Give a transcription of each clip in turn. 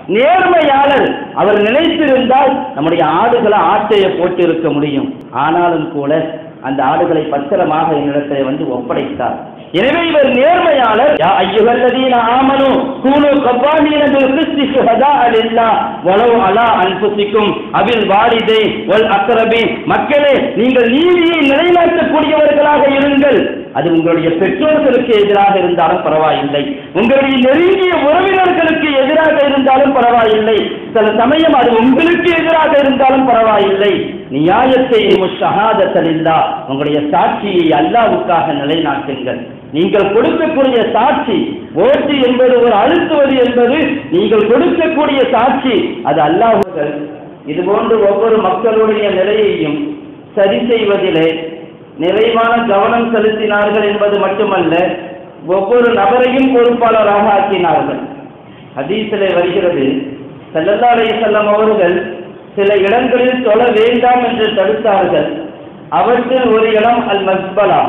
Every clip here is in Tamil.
நேர்மையாளர் அவர் நினைத்திருந்தால் நம்முடைய ஆடுகளை ஆட்டைய போட்டு இருக்க முடியும் ஆனாலும் கூட அந்த ஆடுகளை பத்திரமாக என்னிடத்தில் வந்து ஒப்படைத்தார் எனவே இவர் நேர்மையாளர் யா ஐயுகல்லதீன ஆமனு கூனு கவ்வாமீன பில் கிஸ்தி ஷுஹதாஅ லில்லாஹ் வலவ் அலா அன்ஃபுசிக்கும் அபில் வாலிதை வல் அக்ரபி மக்களே நீங்கள் நீதியை நிலைநாட்டக்கூடியவர்களாக இருங்கள் அது உங்களுடைய பெற்றோர்களுக்கு எதிராக இருந்தாலும் பரவாயில்லை உங்களுடைய நெருங்கிய உறவினர்களுக்கு எதிராக இருந்தாலும் பரவாயில்லை சில சமயம் அது உங்களுக்கு எதிராக இருந்தாலும் பரவாயில்லை நியாயத்தை ஷஹாதத்தலில்லா உங்களுடைய சாட்சியை அல்லாவுக்காக நிலைநாட்டுங்கள் நீங்கள் கொடுக்கக்கூடிய சாட்சி ஓட்டு என்பது ஒரு அழுத்துவது என்பது நீங்கள் கொடுக்கக்கூடிய சாட்சி அது அல்லாஹுகள் இது போன்று ஒவ்வொரு மக்களுடைய நிலையையும் சரி செய்வதிலே நிறைவான கவனம் செலுத்தினார்கள் என்பது மட்டுமல்ல ஒவ்வொரு நபரையும் பொறுப்பாளராக ஆக்கினார்கள் ஹதீஸிலே வருகிறது ஸல்லல்லாஹு அலைஹி வஸல்லம் அவர்கள் சில இடங்களில் தொழ வேண்டாம் என்று தடுத்தார்கள் அவற்றில் ஒரு இடம் அல் மஸ்பலா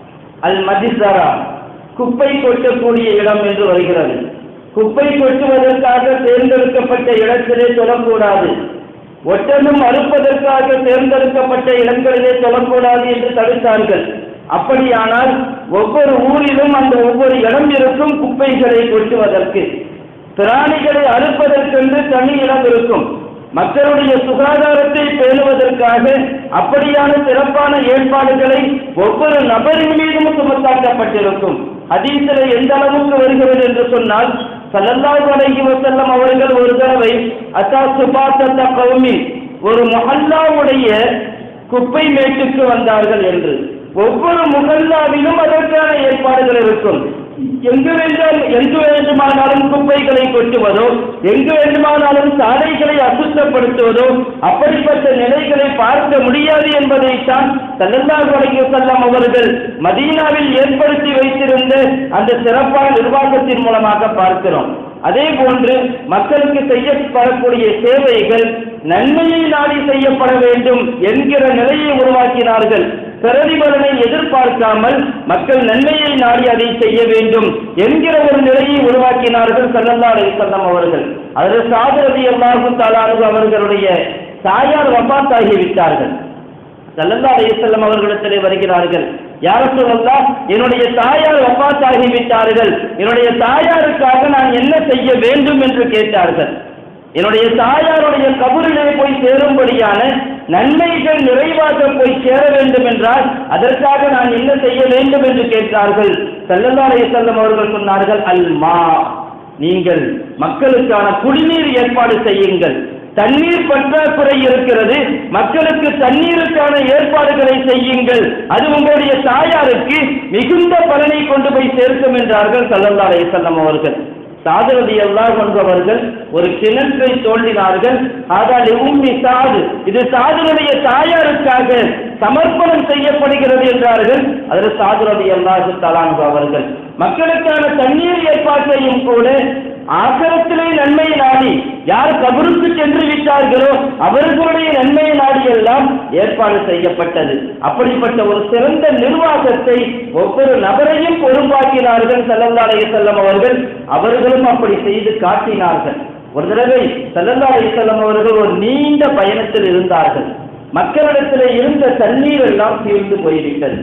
அல் மதிசரா குப்பை கொட்டக்கூடிய இடம் என்று வருகிறது குப்பை கொட்டுவதற்காக தேர்ந்தெடுக்கப்பட்ட இடத்திலே தொழக்கூடாது ஒட்டகம் அறுப்பதற்காக தேர்ந்தெடுக்கப்பட்ட இடங்களிலே தொழக்கூடாது என்று தடுத்தார்கள் அப்படியானால் ஒவ்வொரு ஊரிலும் அந்த ஒவ்வொரு இடம் இருக்கும் குப்பைகளை கொட்டுவதற்கு பிராணிகளை அறுப்பதற்கென்று தனி இடம் இருக்கும் மக்களுடைய சுகாதாரத்தை பேணுவதற்காக அப்படியான சிறப்பான ஏற்பாடுகளை ஒவ்வொரு நபரின் மீதும் சுமத்தாக்கப்பட்டிருக்கும் ஹதீஸில் எந்த அளவுக்கு வருகிறது என்று சொன்னால் ஸல்லல்லாஹு அலைஹி வஸல்லம் அவர்கள் ஒரு தடவை அத்தா சுபாத்தத்த கௌமி ஒரு மஹல்லாவுடைய குப்பை மேட்டுக்கு வந்தார்கள் என்று ஒவ்வொரு முகல்லாவிலும் அதற்கான ஏற்பாடுகள் இருக்கும் எங்கு வேண்டால் எங்கு வேண்டுமானாலும் குப்பைகளை கொட்டுவதோ எங்கு வேண்டுமானாலும் சாலைகளை அசுத்தப்படுத்துவதோ அப்படிப்பட்ட நிலைகளை பார்க்க முடியாது என்பதைத்தான் சல்லல்லாஹு அலைஹி வஸல்லம் அவர்கள் மதீனாவில் ஏற்படுத்தி வைத்திருந்த அந்த சிறப்பான நிர்வாகத்தின் மூலமாக பார்க்கிறோம் அதே போன்று மக்களுக்கு செய்யப்படக்கூடிய சேவைகள் நன்மையை நாடி செய்யப்பட வேண்டும் என்கிற நிலையை உருவாக்கினார்கள் பிரதிபலனை எதிர்பார்க்காமல் மக்கள் நன்மையை நாடி அதை செய்ய வேண்டும் என்கிற ஒரு நிலையை உருவாக்கினார்கள் சல்லல்லா அலிசல்லம் அவர்கள் அதில் சாதரதி அல்லாஹு தாலானு அவர்களுடைய தாயார் வபாத்தாகி விட்டார்கள் சல்லல்லா அலிசல்லம் அவர்களிடத்திலே வருகிறார்கள் யார சொல்லலாம் என்னுடைய தாயார் வபாத்தாகி விட்டார்கள் என்னுடைய தாயாருக்காக நான் என்ன செய்ய வேண்டும் என்று கேட்டார்கள் என்னுடைய தாயாருடைய கபரிலே போய் சேரும்படியான நன்மைகள் நிறைவாக போய் சேர வேண்டும் என்றால் அதற்காக நான் என்ன செய்ய வேண்டும் என்று கேட்டார்கள் செல்லல்லாடைய செல்லம் அவர்கள் சொன்னார்கள் அல்மா நீங்கள் மக்களுக்கான குடிநீர் ஏற்பாடு செய்யுங்கள் தண்ணீர் பற்றாக்குறை இருக்கிறது மக்களுக்கு தண்ணீருக்கான ஏற்பாடுகளை செய்யுங்கள் அது உங்களுடைய தாயாருக்கு மிகுந்த பலனை கொண்டு போய் சேர்க்கும் என்றார்கள் சல்லல்லா அலையம் அவர்கள் சாதுரதி எல்லாம் கொண்டவர்கள் ஒரு கிணற்றை தோண்டினார்கள் அதால் உம்மி சாது இது சாதுனுடைய தாயாருக்காக சமர்ப்பணம் செய்யப்படுகிறது என்றார்கள் அதில் சாதுரதி அல்லாஹு தலான்பு அவர்கள் மக்களுக்கான தண்ணீர் ஏற்பாட்டையும் கூட ஆகரத்திலே நன்மை நாடி யார் கபருக்கு சென்று விட்டார்களோ அவர்களுடைய நன்மை நாடி எல்லாம் ஏற்பாடு செய்யப்பட்டது அப்படிப்பட்ட ஒரு சிறந்த நிர்வாகத்தை ஒவ்வொரு நபரையும் பொறுப்பாக்கினார்கள் செல்லல்லாடைய செல்லம் அவர்கள் அவர்களும் அப்படி செய்து காட்டினார்கள் ஒரு தடவை செல்லல்லாடைய செல்லம் அவர்கள் ஒரு நீண்ட பயணத்தில் இருந்தார்கள் மக்களிடத்தில் இருந்த தண்ணீர் எல்லாம் தீர்ந்து போய்விட்டது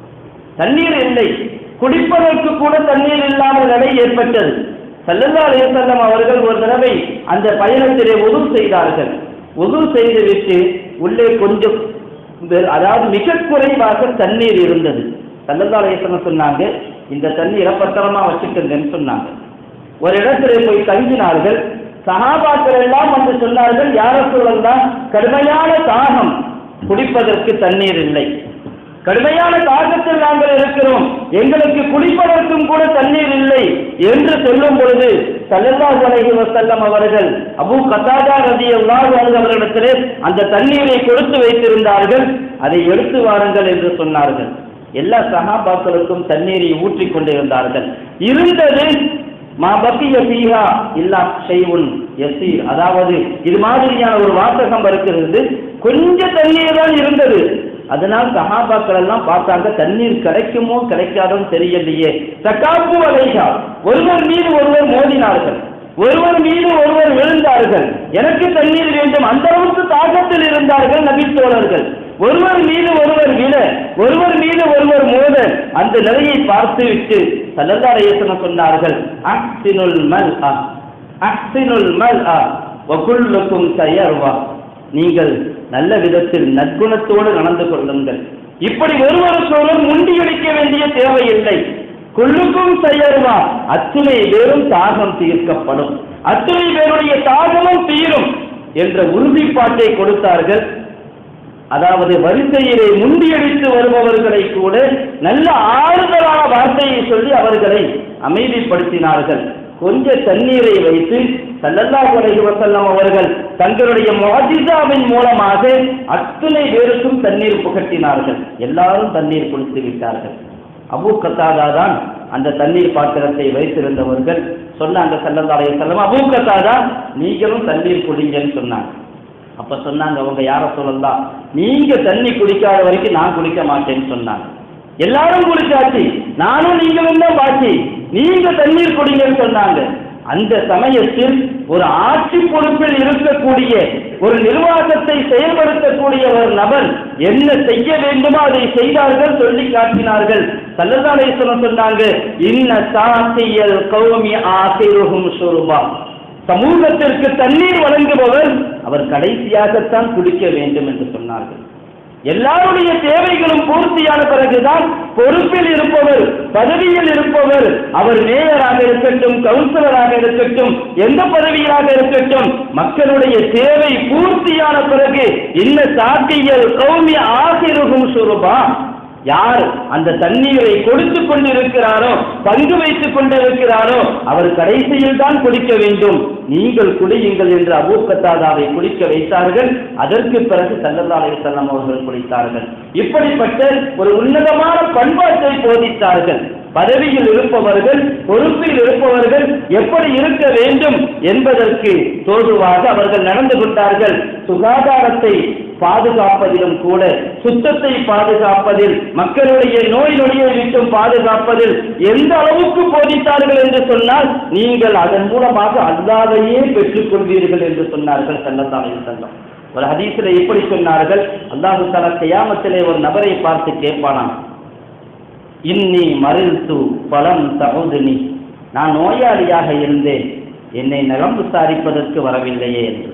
தண்ணீர் இல்லை குடிப்பதற்கு கூட தண்ணீர் இல்லாமல் நிலை ஏற்பட்டது சல்லல்லா அலையம் அவர்கள் ஒரு தடவை அந்த பயணத்திலே உதவு செய்தார்கள் உதவு செய்துவிட்டு உள்ளே கொஞ்சம் அதாவது மிக குறைவாக தண்ணீர் இருந்தது சல்லல்லா அலையம் சொன்னாங்க இந்த தண்ணீரை பத்திரமா வச்சுக்கங்கன்னு சொன்னாங்க ஒரு இடத்துல போய் தங்கினார்கள் சகாபாக்கள் எல்லாம் வந்து சொன்னார்கள் யார சொல்லலாம் கடுமையான தாகம் குடிப்பதற்கு தண்ணீர் இல்லை கடுமையான தாக்கத்தில் நாங்கள் இருக்கிறோம் எங்களுக்கு குடிப்பதற்கும் கூட தண்ணீர் இல்லை என்று சொல்லும் பொழுது சல்லல்லாஹு அலைஹி வஸல்லம் அவர்கள் அபூ கத்தாதா ரலியல்லாஹு அன்ஹு அவர்களிடத்திலே அந்த தண்ணீரை கொடுத்து வைத்திருந்தார்கள் அதை எடுத்து வாருங்கள் என்று சொன்னார்கள் எல்லா சஹாபாக்களுக்கும் தண்ணீரை ஊற்றிக் கொண்டிருந்தார்கள் இருந்தது மா பக்கிய ஃபீஹா இல்லா ஷைஉன் யசீர் அதாவது இது மாதிரியான ஒரு வாசகம் இருக்கிறது கொஞ்சம் தண்ணீர் தான் இருந்தது அதனால் சஹாபாக்கள் எல்லாம் பார்த்தாங்க தண்ணீர் கிடைக்குமோ கிடைக்காதோ தெரியலையே தக்காப்பு அலைகா ஒருவர் மீது ஒருவர் மோதினார்கள் ஒருவர் மீது ஒருவர் விழுந்தார் கேட்டார்கள் எனக்கு தண்ணீர் வேண்டும் அந்த அளவுக்கு தாகத்தில் இருந்தார்கள் நபி தோழர்கள் ஒருவர் மீது ஒருவர் விழ ஒருவர் மீது ஒருவர் மோத அந்த நிலையை பார்த்துவிட்டு சல்லல்லாஹு சொன்னார்கள் அக்சினுல் மல் அக்சினுல் மல் வகுல்லுக்கும் தயர்வா நீங்கள் நல்ல விதத்தில் நற்குணத்தோடு நடந்து கொள்ளுங்கள் இப்படி ஒருவருக்கொருவர் முண்டியடிக்க வேண்டிய தேவையில்லை குள்ளுக்கும் தயர்வா அத்துணை பேரும் தாகம் தீர்க்கப்படும் அத்துணை பேருடைய தாகமும் தீரும் என்ற உறுதிப்பாட்டை கொடுத்தார்கள் அதாவது வரிசையிலே முண்டியடித்து வருபவர்களை கூட நல்ல ஆறுதலான வார்த்தையை சொல்லி அவர்களை அமைதிப்படுத்தினார்கள் கொஞ்ச தண்ணீரை வைத்து சல்லல்லாஹு அலைஹி வஸல்லம் அவர்கள் தங்களுடைய முஅஜிசாவின் மூலமாக அத்தனை பேருக்கும் தண்ணீர் புகட்டினார்கள் எல்லாரும் தண்ணீர் குடித்து விட்டார்கள் அபூ கத்தாதா தான் அந்த தண்ணீர் பாத்திரத்தை வைத்திருந்தவர்கள் சொன்னாங்க சல்லல்லாஹு அலைஹி வஸல்லம் அபூ கத்தாதா நீங்களும் தண்ணீர் குடிங்கன்னு சொன்னாங்க அப்ப சொன்னாங்க அவங்க யார சொல்லலாம் நீங்க தண்ணி குடிக்காத வரைக்கும் நான் குடிக்க மாட்டேன்னு சொன்னாங்க எல்லாரும் குடிச்சாச்சு நானும் நீங்களும் தான் பாக்கி நீங்க தண்ணீர் குடிங்கன்னு சொன்னாங்க அந்த சமயத்தில் ஒரு ஆட்சி பொறுப்பில் இருக்கக்கூடிய ஒரு நிர்வாகத்தை செயல்படுத்தக்கூடிய ஒரு நபர் என்ன செய்ய வேண்டுமோ அதை செய்தார்கள் சொல்லி காட்டினார்கள் சல்லதாலேஸ்வரம் சொன்னாங்க இன்ன சாத்தியல் கௌமி ஆசிருகும் சுருபா சமூகத்திற்கு தண்ணீர் வழங்குபவர் அவர் கடைசியாகத்தான் குடிக்க வேண்டும் என்று சொன்னார்கள் எல்லாருடைய தேவைகளும் பூர்த்தியான பிறகுதான் பொறுப்பில் இருப்பவர் பதவியில் இருப்பவர் அவர் மேயராக இருக்கட்டும் கவுன்சிலராக இருக்கட்டும் எந்த பதவியாக இருக்கட்டும் மக்களுடைய தேவை பூர்த்தியான பிறகு இன்ன சாத்தியல் கௌமி ஆசிருகும் சுருபா யார் அந்த தண்ணீரை கொடுத்து கொண்டிருக்கிறாரோ பங்கு வைத்துக் கொண்டிருக்கிறாரோ அவர் கடைசியில் தான் குடிக்க வேண்டும் நீங்கள் குடியுங்கள் என்று அபூக்கத்தாதாவை குடிக்க வைத்தார்கள் அதற்கு பிறகு சல்லல்லாஹு அலைஹி வஸல்லம் அவர்கள் குடித்தார்கள் இப்படிப்பட்ட ஒரு உன்னதமான பண்பாட்டை போதித்தார்கள் பதவியில் இருப்பவர்கள் பொறுப்பில் இருப்பவர்கள் எப்படி இருக்க வேண்டும் என்பதற்கு தோதுவாக அவர்கள் நடந்து கொண்டார்கள் சுகாதாரத்தை பாதுகாப்பதிலும் கூட சுத்தத்தை பாதுகாப்பதில் மக்களுடைய நோய் நொடியை விட்டும் பாதுகாப்பதில் எந்த அளவுக்கு போதித்தார்கள் என்று சொன்னால் நீங்கள் அதன் மூலமாக அல்லாதையே பெற்றுக் கொள்வீர்கள் என்று சொன்னார்கள் சல்லல்லாஹு செல்லம் ஒரு ஹதீஸில் இப்படி சொன்னார்கள் அல்லாஹு தலா கியாமத்திலே ஒரு நபரை பார்த்து கேட்பானாம் இன்னி மறில்து பலம் தகுதுனி நான் நோயாளியாக இருந்தேன் என்னை நலம் விசாரிப்பதற்கு வரவில்லையே என்று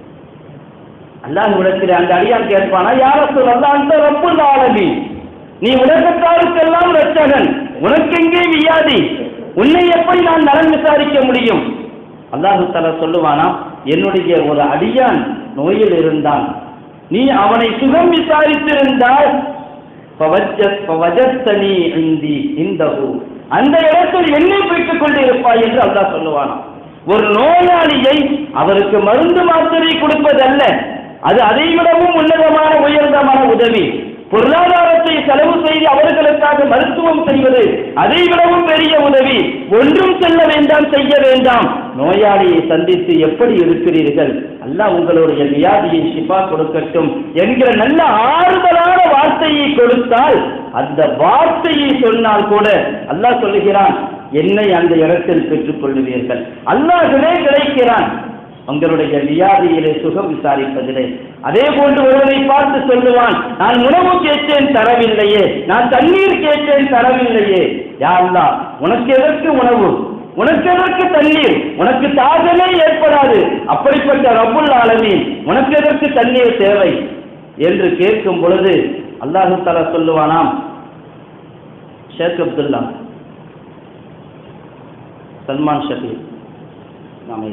அல்லாஹ் உலகத்தில் அந்த அடியான் கேட்பானா யார சொல்ல அந்த ரப்புல் ஆலமி நீ உலகத்தாருக்கெல்லாம் ரச்சகன் உனக்கெங்கே வியாதி உன்னை எப்படி நான் நலன் விசாரிக்க முடியும் அல்லாஹு தலா சொல்லுவானா என்னுடைய ஒரு அடியான் நோயில் இருந்தான் நீ அவனை சுகம் விசாரித்திருந்தால் ஃபவஜத் ஃபவஜத்தனி இந்தி இந்தஹு அந்த இடத்தில் என்னை பெற்றுக் கொண்டிருப்பாய் என்று அல்லாஹ் சொல்லுவானாம் ஒரு நோயாளியை அவருக்கு மருந்து மாத்திரை கொடுப்பதல்ல அது அதை விடவும் உன்னதமான உயர்ந்தமான உதவி பொருளாதாரத்தை செலவு செய்து அவர்களுக்காக மருத்துவம் செய்வது அதை விடவும் பெரிய உதவி ஒன்றும் செல்ல வேண்டாம் செய்ய வேண்டாம் நோயாளியை சந்தித்து எப்படி இருக்கிறீர்கள் அல்லாஹ் உங்களுடைய வியாதியை சிபா கொடுக்கட்டும் என்கிற நல்ல ஆறுதலான வார்த்தையை கொடுத்தால் அந்த வார்த்தையை சொன்னால் கூட அல்லாஹ் சொல்லுகிறான் என்னை அந்த இடத்தில் பெற்றுக் கொள்ளுவீர்கள் அல்லாஹ்வே கிடைக்கிறான் உங்களுடைய வியாதியிலே சுகம் விசாரிப்பதிலே அதே போன்று ஒருவரை பார்த்து சொல்லுவான் நான் உணவு கேட்டேன் தரவில்லையே நான் தண்ணீர் கேட்டேன் தரவில்லையே யா அல்லாஹ் உனக்கு எதற்கு உணவு உனக்கு எதற்கு தண்ணீர் உனக்கு தாகமே ஏற்படாது அப்படிப்பட்ட ரப்புல் ஆலமீன் உனக்கு எதற்கு தண்ணீர் தேவை என்று கேட்கும் பொழுது அல்லாஹு தலா சொல்லுவானாம் ஷேக் அப்துல்லா சல்மான் ஷபீர் நாம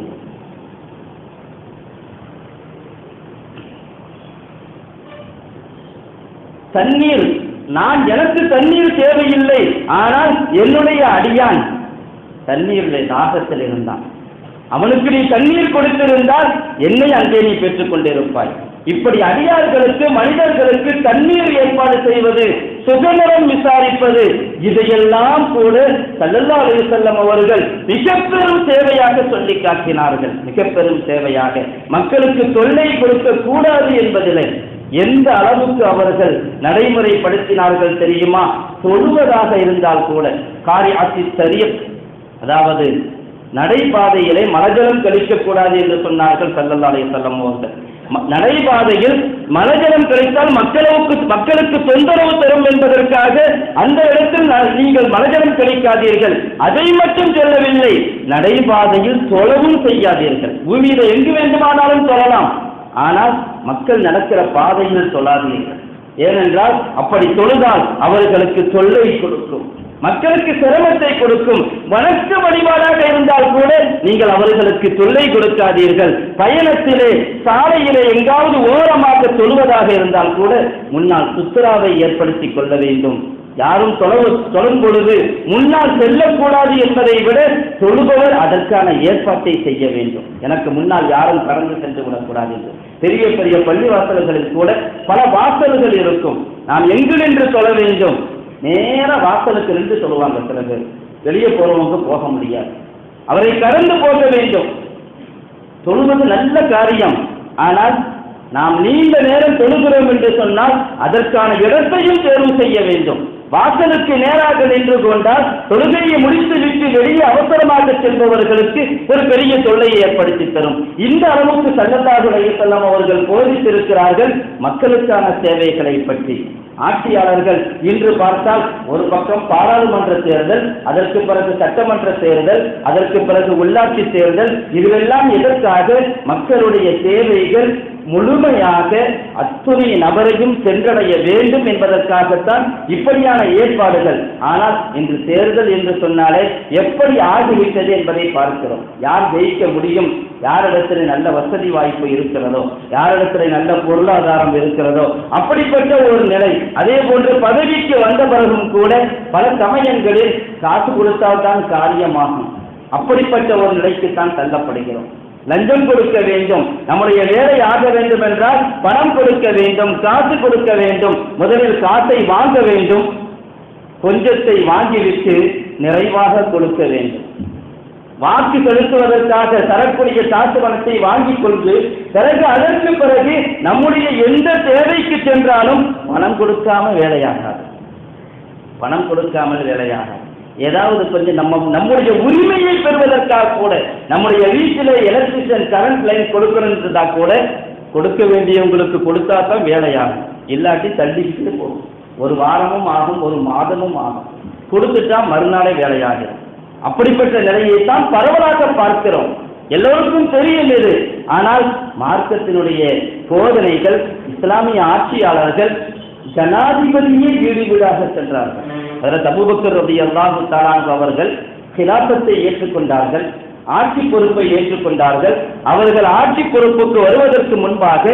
தண்ணீர் நான் எனக்கு தண்ணீர் தேவையில்லை ஆனால் என்னுடைய அடியான் தண்ணீரில் தாகத்தில் இருந்தான் அவனுக்கு நீ தண்ணீர் கொடுத்திருந்தால் என்னை அங்கே நீ பெற்றுக் கொண்டிருப்பாய் இப்படி அடியார்களுக்கு மனிதர்களுக்கு தண்ணீர் ஏற்பாடு செய்வது சுகநலம் விசாரிப்பது இதையெல்லாம் கூட சல்லல்லா அலிசல்லம் அவர்கள் மிக பெரும் சேவையாக சொல்லி காட்டினார்கள் மிக பெரும் சேவையாக மக்களுக்கு தொல்லை கொடுக்க கூடாது என்பதில்லை எந்த அளவுக்கு அவர்கள் நடைமுறைப்படுத்தினார்கள் தெரியுமா தொழுவதாக இருந்தால் கூட காரி ஆட்சி சரிய அதாவது நடைபாதையிலே மலஜலம் கழிக்கக்கூடாது என்று சொன்னார்கள் சல்லல்லா அலைஹி வஸல்லம் அவர்கள் ம- நடைபாதையில் மலஜலம் கழித்தால் மக்களுக்கு மக்களுக்கு தொந்தரவு தரும் என்பதற்காக அந்த இடத்தில் ந- நீங்கள் மலஜலம் கழிக்காதீர்கள் அதை மட்டும் சொல்லவில்லை நடைபாதையில் தொழவும் செய்யாதீர்கள் பூமியில எங்கு வேண்டுமானாலும் தொழலாம் ஆனால் மக்கள் நடக்கிற பாதையில் தொழாதீர்கள் ஏனென்றால் அப்படி தொழுதால் அவர்களுக்கு தொல்லை கொடுக்கும் மக்களுக்கு சிரமத்தை கொடுக்கும் வணக்க வழிபாடாக இருந்தால் கூட நீங்கள் அவர்களுக்கு தொல்லை கொடுக்காதீர்கள் பயணத்திலே சாலையிலே எங்காவது ஓரமாக தொழுவதாக இருந்தால் கூட முன்னால் சுற்றுலாவை ஏற்படுத்திக் கொள்ள வேண்டும் யாரும் தொழவு தொழும் பொழுது முன்னால் செல்லக்கூடாது என்பதை விட தொழுபவர் அதற்கான ஏற்பாட்டை செய்ய வேண்டும் எனக்கு முன்னால் யாரும் கடந்து சென்று விடக்கூடாது என்று பெரிய பெரிய பள்ளி வாசல்களில் கூட பல வாசல்கள் இருக்கும் நாம் எங்கு நின்று தொழ வேண்டும் நேர வாசலுக்கு நின்று சொல்லுவாங்க சில பேர் வெளியே போறவங்க போக முடியாது அவரை கடந்து போக வேண்டும் தொழுவது நல்ல காரியம் ஆனால் நாம் நீண்ட நேரம் தொழுகிறோம் என்று சொன்னால் அதற்கான இடத்தையும் தேர்வு செய்ய வேண்டும் வாசலுக்கு நேராக நின்று கொண்டால் தொழுகையை முடித்து விட்டு வெளியே அவசரமாக செல்பவர்களுக்கு ஒரு பெரிய தொல்லையை ஏற்படுத்தி தரும் இந்த அளவுக்கு சல்லல்லாஹு அலைஹி வஸல்லம் அவர்கள் போதித்திருக்கிறார்கள் மக்களுக்கான சேவைகளை பற்றி ஆட்சியாளர்கள் இன்று பார்த்தால் ஒரு பக்கம் பாராளுமன்ற தேர்தல் அதற்கு பிறகு சட்டமன்ற தேர்தல் அதற்கு பிறகு உள்ளாட்சி தேர்தல் இதுவெல்லாம் எதற்காக மக்களுடைய தேவைகள் முழுமையாக அத்துணை நபரையும் சென்றடைய வேண்டும் என்பதற்காகத்தான் இப்படியான ஏற்பாடுகள் ஆனால் இன்று தேர்தல் என்று சொன்னாலே எப்படி ஆகிவிட்டது என்பதை பார்க்கிறோம் யார் ஜெயிக்க முடியும் யாரிடத்தில் நல்ல வசதி வாய்ப்பு இருக்கிறதோ யாரிடத்தில் நல்ல பொருளாதாரம் இருக்கிறதோ அப்படிப்பட்ட ஒரு நிலை அதே போன்று பதவிக்கு வந்த பிறகும் கூட பல சமயங்களில் காசு கொடுத்தால்தான் காரியமாகும் அப்படிப்பட்ட ஒரு நிலைக்குத்தான் தள்ளப்படுகிறோம் லஞ்சம் கொடுக்க வேண்டும் நம்முடைய வேலை ஆக வேண்டும் என்றால் பணம் கொடுக்க வேண்டும் காசு கொடுக்க வேண்டும் முதலில் காசை வாங்க வேண்டும் கொஞ்சத்தை வாங்கிவிட்டு நிறைவாக கொடுக்க வேண்டும் வாக்கு செலுத்துவதற்காக தரக்கூடிய காசு பணத்தை வாங்கிக் கொண்டு பிறகு அதற்கு பிறகு நம்முடைய எந்த தேவைக்கு சென்றாலும் பணம் கொடுக்காம வேலையாகாது பணம் கொடுக்காமல் வேலையாகாது ஏதாவது கொஞ்சம் நம்ம நம்முடைய உரிமையை பெறுவதற்காக கூட நம்முடைய வீட்டில் எலக்ட்ரிஷியன் கரண்ட் லைன் கொடுக்கணுன்றதா கூட கொடுக்க வேண்டியவங்களுக்கு கொடுத்தா தான் வேலையாகும் இல்லாட்டி தள்ளிக்கிட்டு போகும் ஒரு வாரமும் ஆகும் ஒரு மாதமும் ஆகும் கொடுத்துட்டா மறுநாளே வேலையாகும் அப்படிப்பட்ட நிலையை தான் பரவலாக பார்க்கிறோம் எல்லோருக்கும் தெரியும் இது ஆனால் மார்க்கத்தினுடைய போதனைகள் இஸ்லாமிய ஆட்சியாளர்கள் ஜனாதிபதியே வீடு வீடாக சென்றார்கள் அதில் அபூபக்கர் ரபி அல்லாஹு தாலான் அவர்கள் கிலாபத்தை ஏற்றுக்கொண்டார்கள் ஆட்சி பொறுப்பை ஏற்றுக்கொண்டார்கள் அவர்கள் ஆட்சி பொறுப்புக்கு வருவதற்கு முன்பாக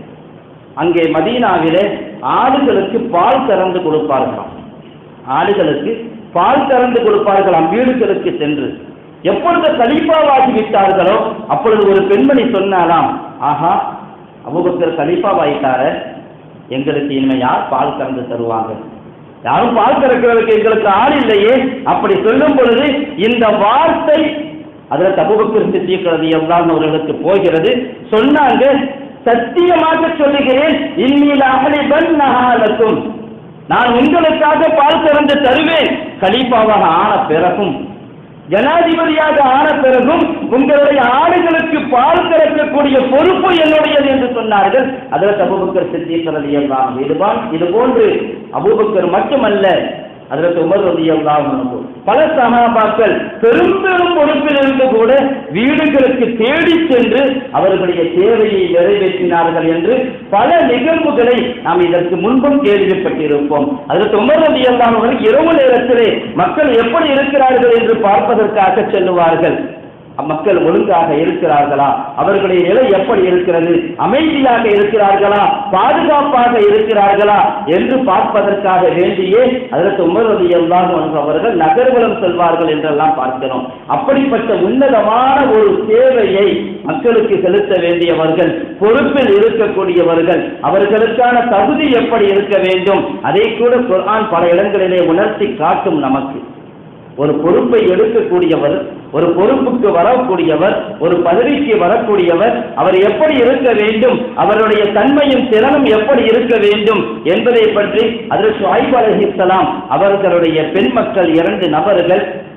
அங்கே மதீனாவிலே ஆடுகளுக்கு பால் கறந்து கொடுப்பார்களாம் ஆடுகளுக்கு பால் கறந்து கொடுப்பார்களாம் வீடுகளுக்கு சென்று எப்பொழுது கலீஃபாவாகி விட்டார்களோ அப்பொழுது ஒரு பெண்மணி சொன்னாலாம் ஆஹா அபூபக்கர் கலீஃபாவாயிட்டார எங்களுக்கு இனிமே யார் பால் கறந்து தருவாங்க யாரும் பால் கறக்கிறதுக்கு எங்களுக்கு ஆள் இல்லையே அப்படி சொல்லும் பொழுது இந்த வார்த்தை அதில் தபுபக்கர் சித்திக்கிறது எல்லாம் அவர்களுக்கு போகிறது சொன்னாங்க சத்தியமாக சொல்லுகிறேன் இன்னில் அகலிபன் நகாலக்கும் நான் உங்களுக்காக பால் கறந்து தருவேன் கலீஃபாவாக ஆன பிறகும் ஜனாதிபதியாக ஆன பிறகும் உங்களுடைய ஆடுகளுக்கு பால் கறக்கக்கூடிய பொறுப்பு என்னுடையது என்று சொன்னார்கள் அதில் அபூபக்கர் சித்திக்கிறது எல்லாம் இதுவான் இது போன்று அபூபக்கர் மட்டுமல்ல அதற்கு உமர் ரலியல்லாஹு அன்ஹு பல சகாபாக்கள் பெரும் பெரும் பொறுப்பில் இருந்து கூட வீடுகளுக்கு தேடி சென்று அவர்களுடைய தேவையை நிறைவேற்றினார்கள் என்று பல நிகழ்வுகளை நாம் இதற்கு முன்பும் கேள்விப்பட்டிருப்போம் அதற்கு உமர் ரலியல்லாஹு அன்ஹு இரவு நேரத்திலே மக்கள் எப்படி இருக்கிறார்கள் என்று பார்ப்பதற்காக செல்லுவார்கள் மக்கள் ஒழுங்காக இருக்கிறார்களா அவர்களுடைய நிலை எப்படி இருக்கிறது அமைதியாக இருக்கிறார்களா பாதுகாப்பாக இருக்கிறார்களா என்று பார்ப்பதற்காக வேண்டியே அதற்கு உமரது எல்லாம் அவர்கள் நகர்வலம் செல்வார்கள் என்றெல்லாம் பார்க்கிறோம் அப்படிப்பட்ட உன்னதமான ஒரு சேவையை மக்களுக்கு செலுத்த வேண்டியவர்கள் பொறுப்பில் இருக்கக்கூடியவர்கள் அவர்களுக்கான தகுதி எப்படி இருக்க வேண்டும் அதை கூட குர்ஆன் பல இடங்களிலே உணர்த்தி காட்டும் நமக்கு ஒரு பொறுப்பை எடுக்கக்கூடியவர் ஒரு பொறுப்புக்கு வரக்கூடியவர் ஒரு பதவிக்கு வரக்கூடியவர் அவர் எப்படி இருக்க வேண்டும் அவருடைய தன்மையும் திறனும் எப்படி இருக்க வேண்டும் என்பதை பற்றி அதற்கு ஆய்வு அலஹிசலாம் அவர்களுடைய பெண் மக்கள் இரண்டு நபர்கள்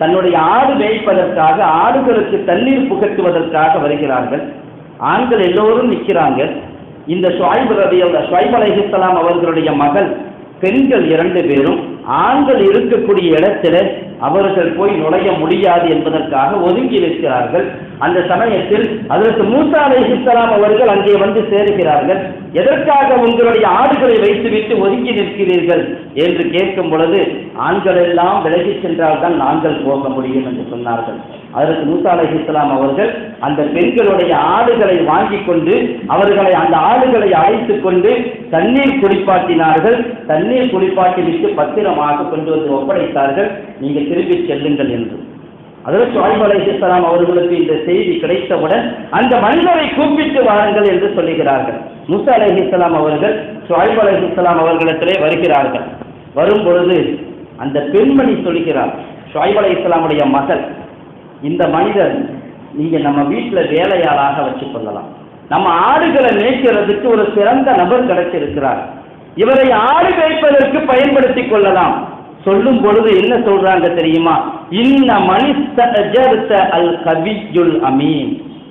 தன்னுடைய ஆடு மேய்ப்பதற்காக ஆடுகளுக்கு தண்ணீர் புகட்டுவதற்காக வருகிறார்கள் ஆண்கள் எல்லோரும் நிற்கிறாங்க இந்த ஷுவைப் ரதி ஷுவைப் அலைஹிஸ்ஸலாம் அவர்களுடைய மகள் பெண்கள் இரண்டு பேரும் ஆண்கள் இருக்கக்கூடிய இடத்துல அவர்கள் போய் நுழைய முடியாது என்பதற்காக ஒதுங்கி நிற்கிறார்கள் அந்த சமயத்தில் அதற்கு மூசா அலைஹிஸ்ஸலாம் அவர்கள் அங்கே வந்து சேருகிறார்கள் எதற்காக உங்களுடைய ஆடுகளை வைத்துவிட்டு ஒதுங்கி நிற்கிறீர்கள் என்று கேட்கும் பொழுது ஆண்கள் எல்லாம் விலகி சென்றால் தான் நாங்கள் போக முடியும் என்று சொன்னார்கள் அதற்கு மூசா அலைஹிஸ்ஸலாம் அவர்கள் அந்த பெண்களுடைய ஆடுகளை வாங்கி கொண்டு அவர்களை அந்த ஆடுகளை அழைத்துக் கொண்டு தண்ணீர் குளிப்பாட்டினார்கள் தண்ணீர் குளிப்பாட்டி விட்டு பத்திரமாக கொண்டு வந்து ஒப்படைத்தார்கள் நீங்க திரும்பி செல்லுங்கள் என்று அதற்கு ஷுவைப் அலைஹிஸ்ஸலாம் அவர்களுக்கு இந்த செய்தி கிடைத்தவுடன் அந்த மனிதரை கூப்பிட்டு வாருங்கள் என்று சொல்லுகிறார்கள் முசா அலைஹிஸ்ஸலாம் அவர்கள் ஷுவைப் அலைஹிஸ்ஸலாம் அவர்களிடத்திலே வருகிறார்கள் வரும் பொழுது அந்த பெண்மணி சொல்கிறார் ஷுவைப் அலைஹிஸ்ஸலாமுடைய மகள் இந்த மனிதர் நீங்க நம்ம வீட்டுல வேலையாளாக வச்சு கொள்ளலாம் நம்ம ஆடுகளை மேய்க்கிறதுக்கு ஒரு சிறந்த நபர் கிடைச்சிருக்கிறார் இவரை ஆடு மேய்ப்பதற்கு பயன்படுத்திக் கொள்ளலாம் சொல்லும் பொழுது என்ன சொல்றாங்க தெரியுமா இன்ன மனிஸ்தஜர்த அல் கவியுல் அமீன்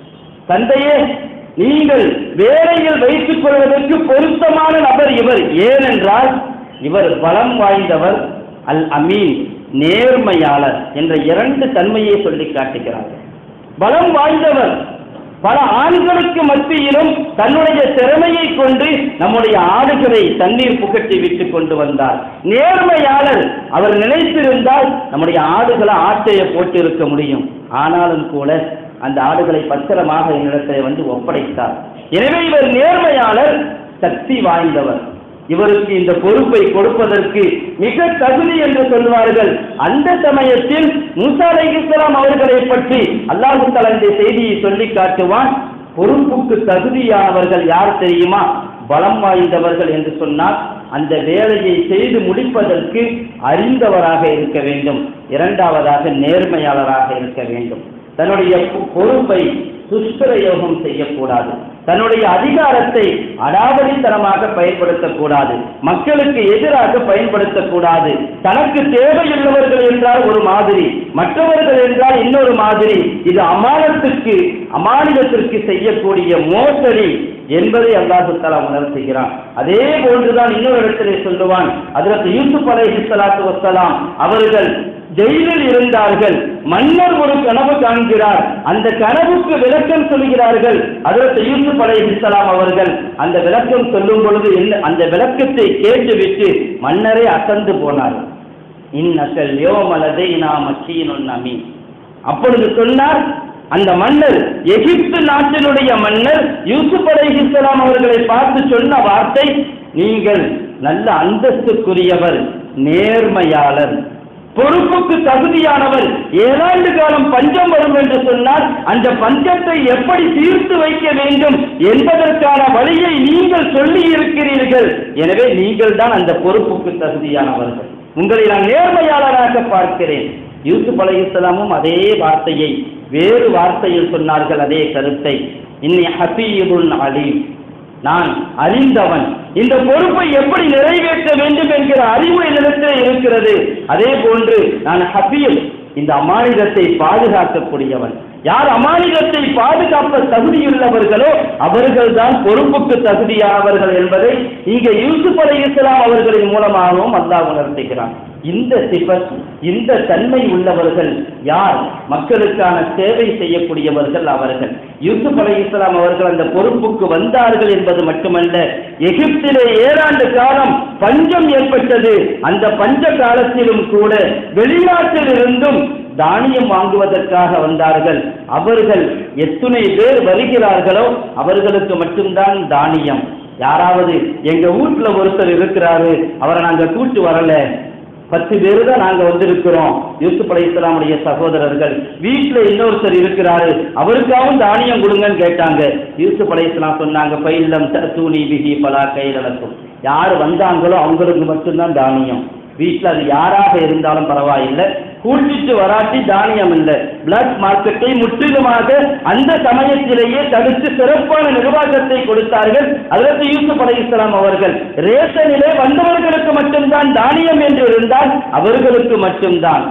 தந்தையே நீங்கள் வேலையில் வைத்துக் கொள்வதற்கு பொருத்தமான நபர் இவர் ஏனென்றால் இவர் பலம் வாய்ந்தவர் அல் அமீன் நேர்மையாளர் என்ற இரண்டு தன்மையை சொல்லி காட்டுகிறார்கள் பலம் வாய்ந்தவர் பல ஆண்களுக்கு மத்தியிலும் தன்னுடைய திறமையை கொண்டு நம்முடைய ஆடுகளை தண்ணீர் புகட்டி விட்டு கொண்டு வந்தார் நேர்மையாளர் அவர் நினைத்திருந்தால் நம்முடைய ஆடுகளை ஆட்டைய போட்டு இருக்க முடியும் ஆனாலும் கூட அந்த ஆடுகளை பத்திரமாக என்னிடத்தில் வந்து ஒப்படைத்தார் எனவே இவர் நேர்மையாளர் சக்தி வாய்ந்தவர் இவருக்கு இந்த பொறுப்பை கொடுப்பதற்கு மிக தகுதி என்று சொல்வார்கள் அந்த சமயத்தில் மூசா அலைஹிஸ்ஸலாம் அவர்களை பற்றி அல்லாஹு தஆலா இந்த செய்தியை சொல்லி காட்டுவான் பொறுப்புக்கு தகுதியானவர்கள் யார் தெரியுமா பலம் வாய்ந்தவர்கள் என்று சொன்னால் அந்த வேலையை செய்து முடிப்பதற்கு அறிந்தவராக இருக்க வேண்டும் இரண்டாவதாக நேர்மையாளராக இருக்க வேண்டும் தன்னுடைய பொ- பொறுப்பை துஷ்பிரயோகம் செய்யக்கூடாது தன்னுடைய அதிகாரத்தை அடாவடித்தனமாக பயன்படுத்தக்கூடாது மக்களுக்கு எதிராக பயன்படுத்தக்கூடாது தனக்கு தேவையுள்ளவர்கள் என்றால் ஒரு மாதிரி மற்றவர்கள் என்றால் இன்னொரு மாதிரி இது அமானத்துக்கு அமானிதத்திற்கு செய்யக்கூடிய மோசடி என்பதை அல்லாஹு தஆலா உணர்த்துகிறான் அதே போன்றுதான் இன்னொரு இடத்திலே சொல்லுவான் அதற்கு யூசுப் அலைஹி ஸலாத்து வஸ்ஸலாம் அவர்கள் ஜெயிலில் இருந்தார்கள் மன்னர் ஒரு கனவு காண்கிறார் அந்த கனவுக்கு விளக்கம் சொல்கிறார்கள் அதற்கு யூசுப் அலைஹிஸ்ஸலாம் அவர்கள் அந்த விளக்கம் சொல்லும் பொழுது என்ன அந்த விளக்கத்தை கேட்டுவிட்டு மன்னரே அசந்து போனார் இன்னக்கல் யோமலதை நாம் அச்சீனுன் அமீன் அப்பொழுது சொன்னார் அந்த மன்னர் எகிப்து நாட்டினுடைய மன்னர் யூசுப் அலைஹிஸ்ஸலாம் அவர்களை பார்த்து சொன்ன வார்த்தை நீங்கள் நல்ல அந்தஸ்துக்குரியவர் நேர்மையாளர் பொறுப்புக்கு தகுதியானவர் ஏழாண்டு காலம் பஞ்சம் வரும் என்று சொன்னால் அந்த பஞ்சத்தை எப்படி தீர்த்து வைக்க வேண்டும் என்பதற்கான வழியை நீங்கள் சொல்லி இருக்கிறீர்கள் எனவே நீங்கள் தான் அந்த பொறுப்புக்கு தகுதியானவர்கள் உங்களை நான் நேர்மையாளராக பார்க்கிறேன் யூசுப் அலைஹிஸ்ஸலாமும் அதே வார்த்தையை வேறு வார்த்தையில் சொன்னார்கள் அதே கருத்தை இன்னி ஹபீபுன் அலீம் நான் அறிந்தவன் இந்த பொறுப்பை எப்படி நிறைவேற்ற வேண்டும் என்கிற அறிவு என்னிடத்தில் இருக்கிறது அதே போன்று நான் ஹபீல் இந்த அமானிதத்தை பாதுகாக்கக்கூடியவன் யார் அமானிதத்தை பாதுகாப்ப தகுதியுள்ளவர்களோ அவர்கள்தான் பொறுப்புக்கு தகுதியானவர்கள் என்பதை இங்கே யூசுப் அலை இஸ்லாம் அவர்களின் மூலமாகவும் அல்லாஹ் உணர்த்துகிறான் இந்த சிபத் இந்த தன்மை உள்ளவர்கள் யார் மக்களுக்கான சேவை செய்யக்கூடியவர்கள் அவர்கள் யூசுப் அலை இஸ்லாம் அவர்கள் அந்த பொறுப்புக்கு வந்தார்கள் என்பது மட்டுமல்ல எகிப்திலே ஏழாண்டு காலம் பஞ்சம் ஏற்பட்டது அந்த பஞ்ச காலத்திலும் கூட வெளிநாட்டில் இருந்தும் தானியம் வாங்குவதற்காக வந்தார்கள் அவர்கள் எத்துணை பேர் வருகிறார்களோ அவர்களுக்கு மட்டும்தான் தானியம் யாராவது எங்க வீட்டுல ஒருத்தர் இருக்கிறாரு அவரை நாங்க கூட்டு வரல பத்து பேரு தான் நாங்க வந்திருக்கிறோம் யூசுப் அலை இஸ்லாமுடைய சகோதரர்கள் வீட்டுல இன்னொருத்தர் இருக்கிறாரு அவருக்காகவும் தானியம் கொடுங்கன்னு கேட்டாங்க யூசுப் அலை இஸ்லாம் சொன்னாங்க பயிலம் தூணி பிகி பலா கையிலக்கும் யார் வந்தாங்களோ அவங்களுக்கு மட்டும்தான் தானியம் வீட்டில் அது யாராக இருந்தாலும் பரவாயில்லை கூட்டிட்டு வராட்டி தானியம் இல்லை பிளாக் மார்க்கெட்டை முற்றிலுமாக அந்த சமயத்திலேயே தடுத்து சிறப்பான நிர்வாகத்தை கொடுத்தார்கள் அதற்கு யூசுப் அலை இஸ்லாம் அவர்கள் ரேஷனிலே வந்தவர்களுக்கு மட்டும்தான் தானியம் என்று இருந்தால் அவர்களுக்கு மட்டும்தான்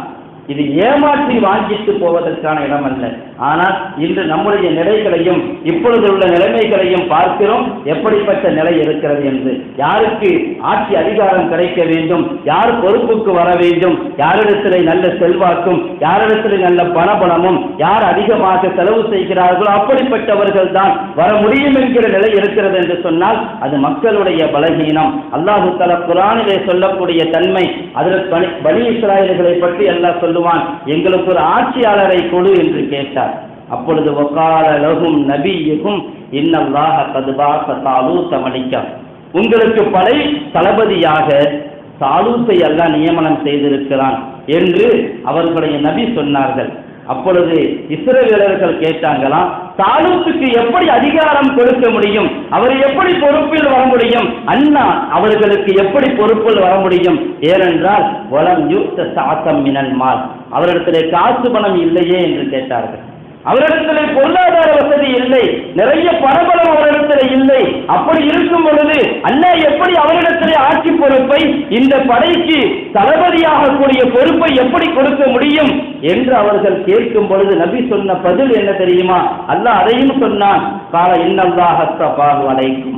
இது ஏமாற்றி வாங்கிட்டு போவதற்கான இடம் அல்ல ஆனால் இன்று நம்முடைய நிலைகளையும் இப்பொழுது உள்ள நிலைமைகளையும் பார்க்கிறோம் எப்படிப்பட்ட நிலை இருக்கிறது என்று யாருக்கு ஆட்சி அதிகாரம் கிடைக்க வேண்டும் யார் பொறுப்புக்கு வர வேண்டும் யாரிடத்திலே நல்ல செல்வாக்கும் யாரிடத்திலே நல்ல பணபலமும் யார் அதிகமாக செலவு செய்கிறார்களோ அப்படிப்பட்டவர்கள் தான் வர முடியும் என்கிற நிலை இருக்கிறது என்று சொன்னால் அது மக்களுடைய பலகீனம் அல்லாஹு தலா குரானிலே சொல்லக்கூடிய தன்மை அதில் பனி பனி இஸ்ராயல்களை பற்றி எல்லாம் சொல்லுவான் எங்களுக்கு ஒரு ஆட்சியாளரை கொடு என்று கேட்டார் அப்பொழுது ஒக்கால லகும் நபியுகும் இன்னல்லாஹ கதுபா தாலூ தமணிக்கா உங்களுக்கு படை தளபதியாக தாலூத்தை அல்லாஹ் நியமனம் செய்திருக்கிறான் என்று அவர்களுடைய நபி சொன்னார்கள் அப்பொழுது இஸ்ரவேலர்கள் கேட்டாங்களாம் தாலூத்துக்கு எப்படி அதிகாரம் கொடுக்க முடியும் அவர் எப்படி பொறுப்பில் வர முடியும் அண்ணா அவர்களுக்கு எப்படி பொறுப்பில் வர முடியும் ஏனென்றால் வளம் யுக்த சாத்தம் மினல் மால் அவரிடத்திலே காசு பணம் இல்லையே என்று கேட்டார்கள் அவரிடத்திலே பொருளாதார வசதி இல்லை நிறைய பணபலம் அவரிடத்திலே இல்லை அப்படி இருக்கும் பொழுது அண்ணா எப்படி அவரிடத்திலே ஆட்சி பொறுப்பை இந்த படைக்கு தளபதியாக கூடிய பொறுப்பை எப்படி கொடுக்க முடியும் என்று அவர்கள் கேட்கும் பொழுது நபி சொன்ன பதில் என்ன தெரியுமா அல்லாஹ் அதையும் சொன்னான் கால இன்னல்லாஹ் அத்தபாஹு அலைக்கும்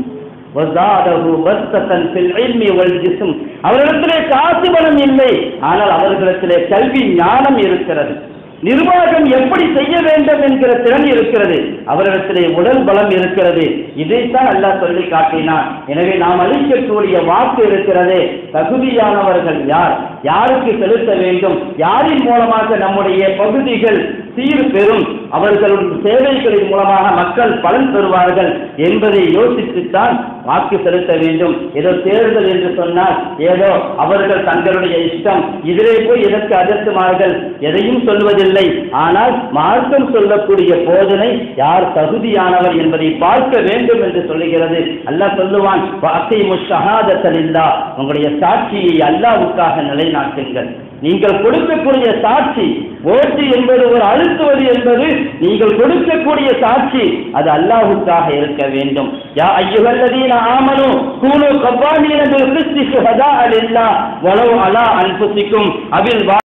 வஸாதஹு பஸ்தத்தன் ஃபில் இல்மி வல் ஜிஸ்ம் அவரிடத்திலே காசு பணம் இல்லை ஆனால் அவர்களிடத்திலே கல்வி ஞானம் இருக்கிறது நிர்வாகம் எப்படி செய்ய வேண்டும் என்கிற திறன் இருக்கிறது அவரிடத்திலே உடல் பலம் இருக்கிறது இதைத்தான் அல்லாஹ் சொல்லி காட்டினான் எனவே நாம் அளிக்கக்கூடிய வாக்கு இருக்கிறதே தகுதியானவர்கள் யார் யாருக்கு செலுத்த வேண்டும் யாரின் மூலமாக நம்முடைய பகுதிகள் சீர் பெறும் அவர்களுடைய சேவைகளின் மூலமாக மக்கள் பலன் பெறுவார்கள் என்பதை யோசித்துத்தான் வாக்கு செலுத்த வேண்டும் ஏதோ தேர்தல் என்று சொன்னால் ஏதோ அவர்கள் தங்களுடைய இஷ்டம் இதிலே போய் எதற்கு அதட்டுமார்கள் எதையும் சொல்வதில்லை ஆனால் மார்க்கம் சொல்லக்கூடிய போதனை யார் தகுதியானவர் என்பதை பார்க்க வேண்டும் என்று சொல்லுகிறது அல்லாஹ் சொல்லுவான் வாக்கை முஷஹாதத்தல் இல்லா உங்களுடைய சாட்சியை அல்லாவுக்காக நிலைநாட்டுங்கள் நீங்கள் கொடுக்கக்கூடிய சாட்சி ஓட்டு என்பது ஒரு அழுத்துவது என்பது நீங்கள் கொடுக்கக்கூடிய சாட்சி அது அல்லாஹுக்காக இருக்க வேண்டும் யா ஐயுகல்லதீன ஆமனு கூனு கவ்வாமீன பில் கிறிஸ்தி சுஹதா அலில்லா வலவு அலா அன்புசிக்கும் அபில்